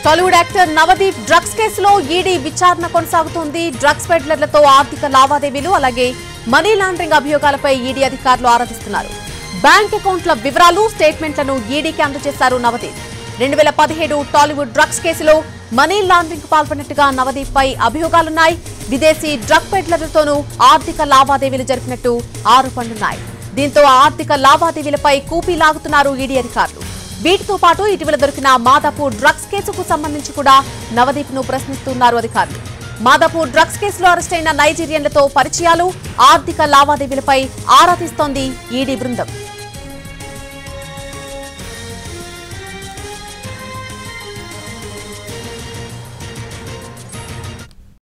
Tollywood actor Navdeep drugs కేసులో ED విచారణ కొనసాగుతోంది డ్రగ్స్ పెడ్లర్లతో ఆర్థిక లావాదేవీలు అలాగే మనీ లాండరింగ్ అభియోగాలపై ఈడీ అధికారులు ఆరాధిస్తున్నారు బ్యాంక్ అకౌంట్ల వివరాలు స్టేట్మెంట్లను ఈడీకి అందజేశారు నవదీప్ రెండు వేల పదిహేడు టాలీవుడ్ డ్రగ్స్ కేసులో మనీ లాండరింగ్ పాల్పడినట్టుగా నవదీప్ పై అభియోగాలున్నాయి విదేశీ డ్రగ్ పెడ్లర్లతోనూ ఆర్థిక లావాదేవీలు జరిపినట్టు ఆరోపణలున్నాయి దీంతో ఆర్థిక లావాదేవీలపై కూపీ లాగుతున్నారు ఈడీ అధికారులు వీటితో పాటు ఇటీవల దొరికిన మాదాపూర్ డ్రగ్స్ కేసుకు సంబంధించి కూడా నవదీప్ ను ప్రశ్నిస్తున్నారు అధికారులు మాదాపూర్ డ్రగ్స్ కేసులో అరెస్టైన నైజీరియన్లతో పరిచయాలు ఆర్థిక లావాదేవీలపై ఆరా తీస్తోంది ఈడీ బృందం